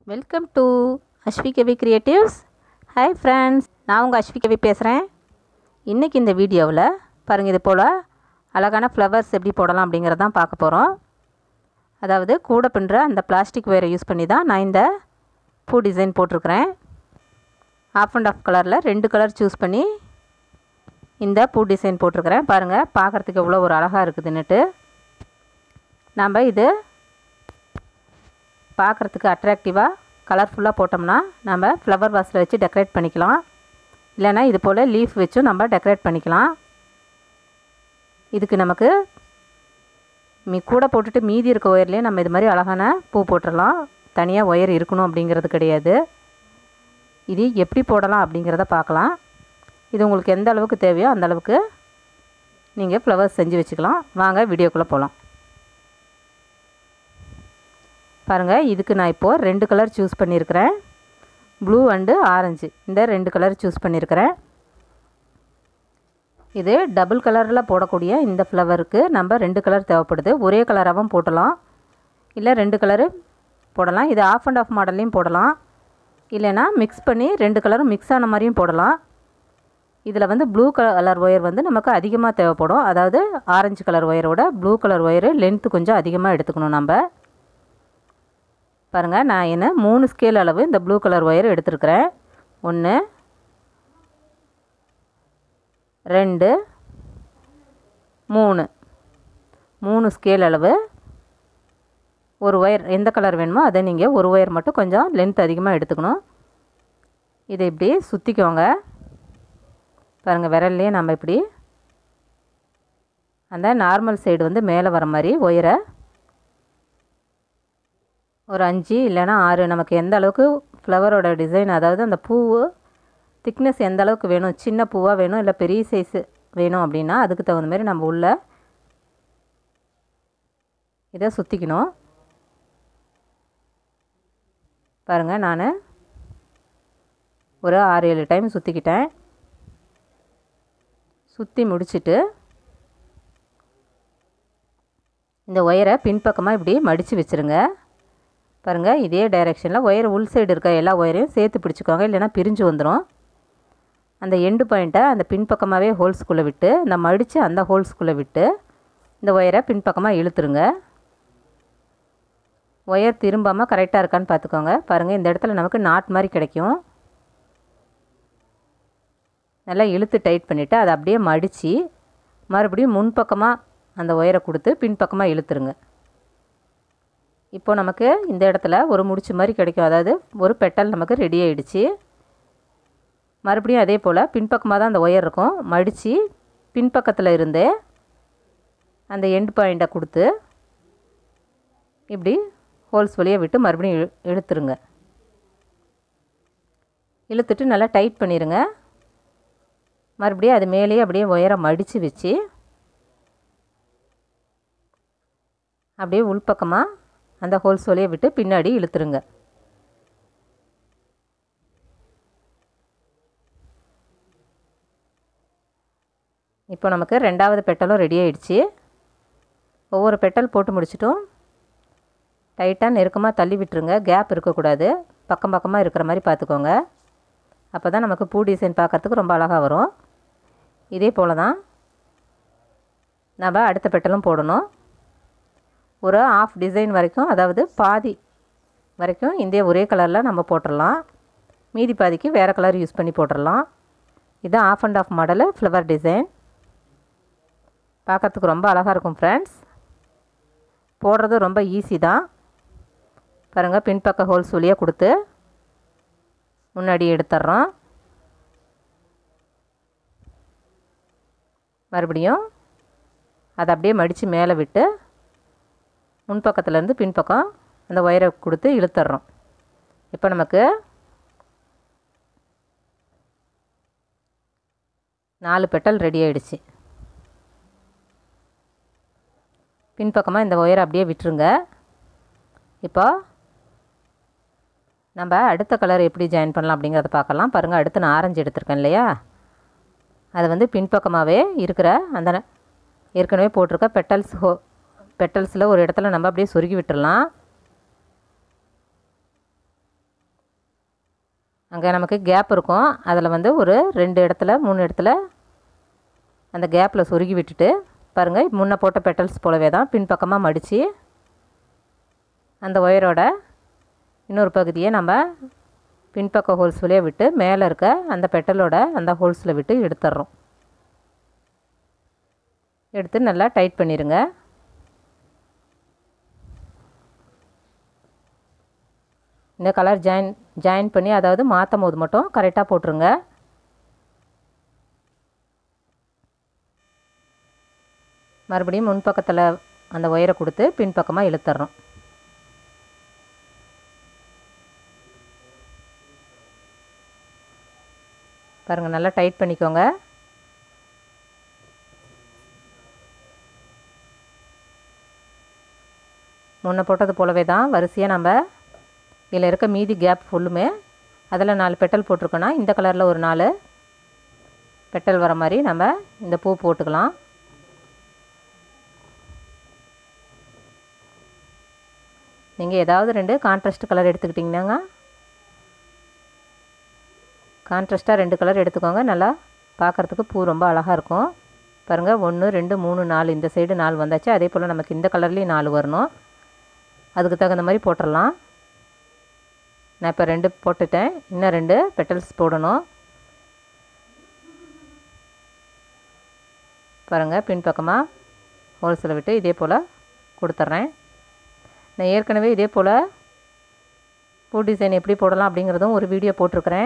welcome to Ashvi Kavi creatives hi friends நான் உங்கள் அஸ்வி கவி பேசுகிறேன் இன்றைக்கி இந்த வீடியோவில் பாருங்கள் இது போல் அழகான ஃப்ளவர்ஸ் எப்படி போடலாம் அப்படிங்கிறதான் பார்க்க போகிறோம் அதாவது கூட பின்னுற அந்த பிளாஸ்டிக் ஒயரை யூஸ் பண்ணி தான் நான் இந்த பூ டிசைன் போட்டிருக்கிறேன் ஆஃப் அண்ட் ஆஃப் கலரில் ரெண்டு கலர் சூஸ் பண்ணி இந்த பூ டிசைன் போட்டிருக்கிறேன் பாருங்கள் பார்க்குறதுக்கு எவ்வளோ ஒரு அழகாக இருக்குதுன்னுட்டு நம்ம இது பார்க்குறதுக்கு அட்ராக்டிவாக கலர்ஃபுல்லாக போட்டோம்னா நம்ம ஃப்ளவர் வாஸில் வச்சு டெக்கரேட் பண்ணிக்கலாம் இல்லைனா இது போல் லீஃப் வச்சும் நம்ம டெக்கரேட் பண்ணிக்கலாம் இதுக்கு நமக்கு மீ கூட போட்டுட்டு மீதி இருக்க ஒயர்லேயே நம்ம இது மாதிரி அழகான பூ போட்டுடலாம் தனியாக ஒயர் இருக்கணும் அப்படிங்கிறது கிடையாது இது எப்படி போடலாம் அப்படிங்கிறத பார்க்கலாம் இது உங்களுக்கு எந்த அளவுக்கு தேவையோ அந்த அளவுக்கு நீங்கள் ஃப்ளவர்ஸ் செஞ்சு வச்சுக்கலாம் வாங்க வீடியோக்குள்ளே போகலாம் பாருங்கள் இதுக்கு நான் இப்போது ரெண்டு கலர் சூஸ் பண்ணியிருக்கிறேன் ப்ளூ அண்டு ஆரஞ்சு இந்த ரெண்டு கலர் சூஸ் பண்ணியிருக்கிறேன் இது டபுள் கலரில் போடக்கூடிய இந்த ஃப்ளவருக்கு நம்ம ரெண்டு கலர் தேவைப்படுது ஒரே கலராகவும் போடலாம் இல்லை ரெண்டு கலரு போடலாம் இது ஆஃப் அண்ட் ஆஃப் மாடல்லையும் போடலாம் இல்லைன்னா மிக்ஸ் பண்ணி ரெண்டு கலரும் மிக்ஸ் ஆன மாதிரியும் போடலாம் இதில் வந்து ப்ளூ கலர் ஒயர் வந்து நமக்கு அதிகமாக தேவைப்படும் அதாவது ஆரஞ்சு கலர் ஒயரோட ப்ளூ கலர் ஒயரு லென்த்து கொஞ்சம் அதிகமாக எடுத்துக்கணும் நம்ம பாருங்கள் நான் என்ன மூணு ஸ்கேல் அளவு இந்த ப்ளூ கலர் ஒயர் எடுத்துருக்கிறேன் ஒன்று ரெண்டு மூணு மூணு ஸ்கேல் அளவு ஒரு ஒயர் எந்த கலர் வேணுமோ அதை நீங்கள் ஒரு ஒயர் மட்டும் கொஞ்சம் லென்த் அதிகமாக எடுத்துக்கணும் இதை இப்படி சுற்றிக்கோங்க பாருங்கள் விரல்லையே நம்ம இப்படி அந்த நார்மல் சைடு வந்து மேலே வர மாதிரி ஒயரை ஒரு அஞ்சு இல்லைனா ஆறு நமக்கு எந்த அளவுக்கு ஃப்ளவரோட டிசைன் அதாவது அந்த பூ திக்னஸ் எந்த அளவுக்கு வேணும் சின்ன பூவாக வேணும் இல்லை பெரிய சைஸு வேணும் அப்படின்னா அதுக்கு தகுந்த மாதிரி நம்ம உள்ள இதை சுற்றிக்கணும் பாருங்கள் நான் ஒரு ஆறு ஏழு டைம் சுற்றிக்கிட்டேன் சுற்றி முடிச்சுட்டு இந்த ஒயரை பின்பக்கமாக இப்படி மடித்து வச்சுருங்க பாருங்கள் இதே டைரெக்ஷனில் ஒயர் உள் சைடு இருக்க எல்லா ஒயரையும் சேர்த்து பிடிச்சிக்கோங்க இல்லைனா பிரிஞ்சு வந்துடும் அந்த எண்டு பாயிண்ட்டை அந்த பின்பக்கமாகவே ஹோல்ஸ்குள்ளே விட்டு இந்த மடித்து அந்த ஹோல்ஸ்குள்ளே விட்டு இந்த ஒயரை பின்பக்கமாக இழுத்துருங்க ஒயர் திரும்பாமல் கரெக்டாக இருக்கான்னு பார்த்துக்கோங்க பாருங்கள் இந்த இடத்துல நமக்கு நாட் மாதிரி கிடைக்கும் நல்லா இழுத்து டைட் பண்ணிவிட்டு அதை அப்படியே மடித்து மறுபடியும் முன்பக்கமாக அந்த ஒயரை கொடுத்து பின்பக்கமாக இழுத்துருங்க இப்போ நமக்கு இந்த இடத்துல ஒரு முடிச்சு மாதிரி கிடைக்கும் அதாவது ஒரு பெட்டல் நமக்கு ரெடி ஆகிடுச்சு மறுபடியும் அதே போல் பின்பக்கமாக தான் அந்த ஒயர் இருக்கும் மடித்து பின்பக்கத்தில் இருந்தே அந்த எண்ட் பாயிண்ட்டை கொடுத்து இப்படி ஹோல்ஸ் வழியாக விட்டு மறுபடியும் இழு இழுத்துருங்க இழுத்துட்டு நல்லா டைட் பண்ணிடுங்க மறுபடியும் அது மேலேயே அப்படியே ஒயரை மடித்து வச்சு அப்படியே உள்பக்கமாக அந்த ஹோல்ஸ் வழியை விட்டு பின்னாடி இழுத்துருங்க இப்போ நமக்கு ரெண்டாவது பெட்டலும் ரெடி ஆயிடுச்சு ஒவ்வொரு பெட்டல் போட்டு முடிச்சிட்டும் டைட்டாக நெருக்கமாக தள்ளி விட்டுருங்க கேப் இருக்கக்கூடாது பக்கம் பக்கமாக இருக்கிற மாதிரி பார்த்துக்கோங்க அப்போ தான் நமக்கு பூ டிசைன் பார்க்குறதுக்கு ரொம்ப அழகாக வரும் இதே போல் தான் நம்ம அடுத்த பெட்டலும் போடணும் ஒரு ஆஃப் டிசைன் வரைக்கும் அதாவது பாதி வரைக்கும் இந்த ஒரே கலரில் நம்ம போட்டுடலாம் மீதி பாதிக்கு வேறு கலர் யூஸ் பண்ணி போட்டுடலாம் இது half and half model flower design பார்க்குறதுக்கு ரொம்ப அழகாக இருக்கும் ஃப்ரெண்ட்ஸ் போடுறது ரொம்ப ஈஸி தான் பாருங்கள் பின்பக்க ஹோல்ஸ் வழியாக கொடுத்து முன்னாடி எடுத்துட்றோம் மறுபடியும் அதை அப்படியே மடித்து மேலே விட்டு முன்பக்கத்துலேருந்து பின்பக்கம் அந்த ஒயரை கொடுத்து இழுத்துட்றோம் இப்போ நமக்கு நாலு பெட்டல் ரெடி ஆகிடுச்சு பின்பக்கமாக இந்த ஒயரை அப்படியே விட்டுருங்க இப்போ நம்ம அடுத்த கலர் எப்படி ஜாயின் பண்ணலாம் அப்படிங்கிறத பார்க்கலாம் பாருங்கள் அடுத்து நான் ஆரஞ்சு எடுத்திருக்கேன் இல்லையா அது வந்து பின்பக்கமாகவே இருக்கிற அந்த ஏற்கனவே போட்டிருக்க பெட்டல்ஸ் ஹோ பெட்டல்ஸில் ஒரு இடத்துல நம்ம அப்படியே சொருகி விட்டுடலாம் அங்கே நமக்கு கேப் இருக்கும் அதில் வந்து ஒரு ரெண்டு இடத்துல மூணு இடத்துல அந்த கேப்பில் சொருகி விட்டுட்டு பாருங்கள் முன்ன போட்ட பெட்டல்ஸ் போலவே தான் பின்பக்கமாக மடித்து அந்த ஒயரோட இன்னொரு பகுதியை நம்ம பின்பக்க ஹோல்ஸ் வழியாக விட்டு மேலே இருக்க அந்த பெட்டலோட அந்த ஹோல்ஸில் விட்டு எடுத்துட்றோம் எடுத்து நல்லா டைட் பண்ணிடுங்க இந்த கலர் ஜாயின் ஜாயின் பண்ணி அதாவது மாற்றும் போது மட்டும் கரெக்டாக போட்டுருங்க மறுபடியும் முன்பக்கத்தில் அந்த ஒயரை கொடுத்து பின்பக்கமாக இழுத்துட்றோம் பாருங்கள் நல்லா டைட் பண்ணிக்கோங்க முன்ன போட்டது போலவே தான் வரிசையாக நம்ம இதில் இருக்க மீதி கேப் ஃபுல்லுமே அதில் நாலு பெட்டல் போட்டிருக்கோன்னா இந்த கலரில் ஒரு நாலு பெட்டல் வர மாதிரி நம்ம இந்த பூ போட்டுக்கலாம் நீங்கள் ஏதாவது ரெண்டு கான்ட்ராஸ்ட் கலர் எடுத்துக்கிட்டிங்கன்னாங்க கான்ட்ராஸ்ட்டாக ரெண்டு கலர் எடுத்துக்கோங்க நல்லா பார்க்குறதுக்கு பூ ரொம்ப அழகாக இருக்கும் பாருங்கள் ஒன்று ரெண்டு மூணு நாலு இந்த சைடு நாலு வந்தாச்சு அதே போல் நமக்கு இந்த கலர்லேயும் நாலு வரணும் அதுக்கு தகுந்த மாதிரி போட்டுடலாம் நான் இப்போ ரெண்டு போட்டுட்டேன் இன்னும் ரெண்டு பெட்டல்ஸ் போடணும் பாருங்கள் பின்பக்கமாக ஹோல்ஸில் விட்டு இதே போல் கொடுத்துட்றேன் நான் ஏற்கனவே இதே போல் பூ டிசைன் எப்படி போடலாம் அப்படிங்கிறதும் ஒரு வீடியோ போட்டிருக்கிறேன்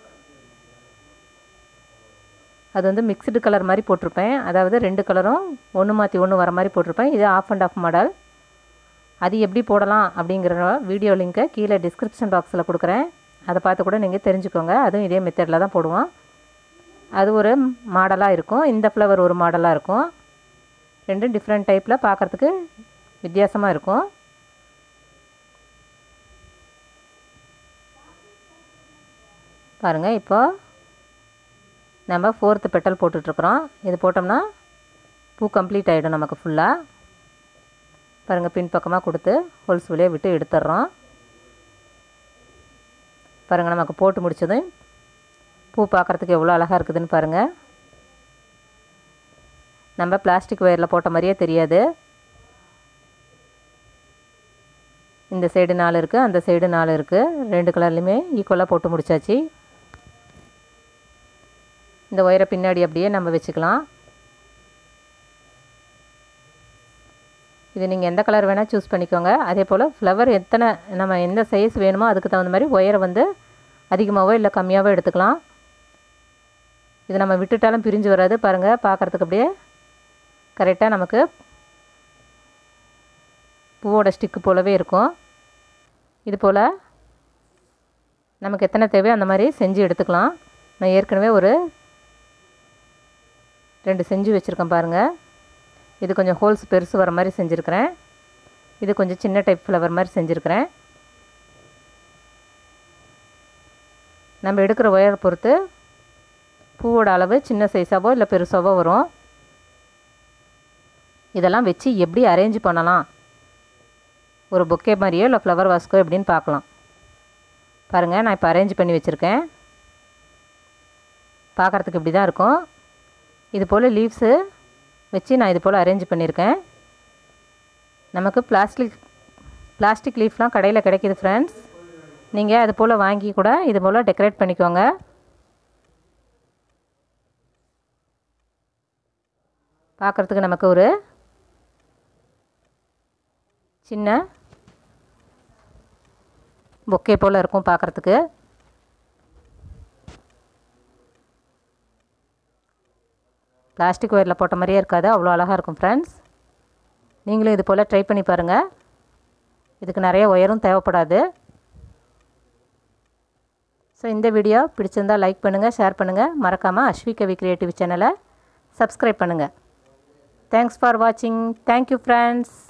அது வந்து மிக்ஸ்டு கலர் மாதிரி போட்டிருப்பேன் அதாவது ரெண்டு கலரும் ஒன்று மாற்றி ஒன்று வர மாதிரி போட்டிருப்பேன் இது ஆஃப் அண்ட் ஆஃப் மாடல் அது எப்படி போடலாம் அப்படிங்கிற வீடியோ லிங்க்கை கீழே டிஸ்கிரிப்ஷன் பாக்ஸில் கொடுக்குறேன் அதை பார்த்து கூட நீங்கள் தெரிஞ்சுக்கோங்க அதுவும் இதே மெத்தடில் தான் போடுவோம் அது ஒரு மாடலாக இருக்கும் இந்த ஃப்ளவர் ஒரு மாடலாக இருக்கும் ரெண்டும் டிஃப்ரெண்ட் டைப்பில் பார்க்குறதுக்கு வித்தியாசமாக இருக்கும் பாருங்கள் இப்போ நம்ம ஃபோர்த்து பெட்டல் போட்டுட்ருக்குறோம் இது போட்டோம்னா பூ கம்ப்ளீட் ஆகிடும் நமக்கு ஃபுல்லாக பாருங்கள் பின்பக்கமாக கொடுத்து ஹோல்ஸ் வழியாக விட்டு எடுத்துட்றோம் பாருங்கள் நமக்கு போட்டு முடித்ததும் பூ பார்க்குறதுக்கு எவ்வளோ அழகாக இருக்குதுன்னு பாருங்கள் நம்ம பிளாஸ்டிக் ஒயரில் போட்ட மாதிரியே தெரியாது இந்த சைடு நாலு இருக்குது அந்த சைடு நாலு இருக்குது ரெண்டு கலர்லையுமே ஈக்குவலாக போட்டு முடிச்சாச்சு இந்த ஒயரை பின்னாடி அப்படியே நம்ம வச்சுக்கலாம் இது நீங்கள் எந்த கலர் வேணால் சூஸ் பண்ணிக்கோங்க அதே போல் ஃப்ளவர் எத்தனை நம்ம எந்த சைஸ் வேணுமோ அதுக்கு தகுந்த மாதிரி ஒயரை வந்து அதிகமாகவோ இல்லை கம்மியாகவோ எடுத்துக்கலாம் இது நம்ம விட்டுட்டாலும் பிரிஞ்சு வராது பாருங்கள் பார்க்குறதுக்கு அப்படியே கரெக்டாக நமக்கு பூவோட ஸ்டிக்கு போலவே இருக்கும் இது போல் நமக்கு எத்தனை தேவையோ அந்த மாதிரி செஞ்சு எடுத்துக்கலாம் நான் ஏற்கனவே ஒரு ரெண்டு செஞ்சு வச்சுருக்கேன் பாருங்கள் இது கொஞ்சம் ஹோல்ஸ் பெருசு வர மாதிரி செஞ்சுருக்கிறேன் இது கொஞ்சம் சின்ன டைப் ஃப்ளவர் மாதிரி செஞ்சுருக்கிறேன் நம்ம எடுக்கிற ஒயர் பொறுத்து பூவோட அளவு சின்ன சைஸாவோ இல்லை பெருசாவோ வரும் இதெல்லாம் வச்சு எப்படி அரேஞ்ச் பண்ணலாம் ஒரு பொக்கே மாதிரியோ இல்லை ஃப்ளவர் வாஸ்க்கோ எப்படின்னு பார்க்கலாம் பாருங்கள் நான் இப்போ அரேஞ்ச் பண்ணி வச்சுருக்கேன் பார்க்குறதுக்கு இப்படி தான் இருக்கும் இது போல் லீவ்ஸு வச்சு நான் இது போல் அரேஞ்ச் பண்ணியிருக்கேன் நமக்கு பிளாஸ்டிக் பிளாஸ்டிக் லீஃப்லாம் கடையில் கிடைக்கிது ஃப்ரெண்ட்ஸ் நீங்கள் அது போல் வாங்கி கூட இது போல் டெக்கரேட் பண்ணிக்கோங்க பார்க்குறதுக்கு நமக்கு ஒரு சின்ன பொக்கே போல் இருக்கும் பார்க்குறதுக்கு பிளாஸ்டிக் ஒயரில் போட்ட மாதிரியே இருக்காது அவ்வளோ அழகாக இருக்கும் ஃப்ரெண்ட்ஸ் நீங்களும் இது போல் ட்ரை பண்ணி பாருங்கள் இதுக்கு நிறைய ஒயரும் தேவைப்படாது ஸோ இந்த வீடியோ பிடிச்சிருந்தால் லைக் பண்ணுங்கள் ஷேர் பண்ணுங்கள் மறக்காமல் அஸ்வி கவி கிரியேட்டிவ் சேனலை சப்ஸ்கிரைப் பண்ணுங்கள் தேங்க்ஸ் ஃபார் வாட்சிங் தேங்க்யூ ஃப்ரெண்ட்ஸ்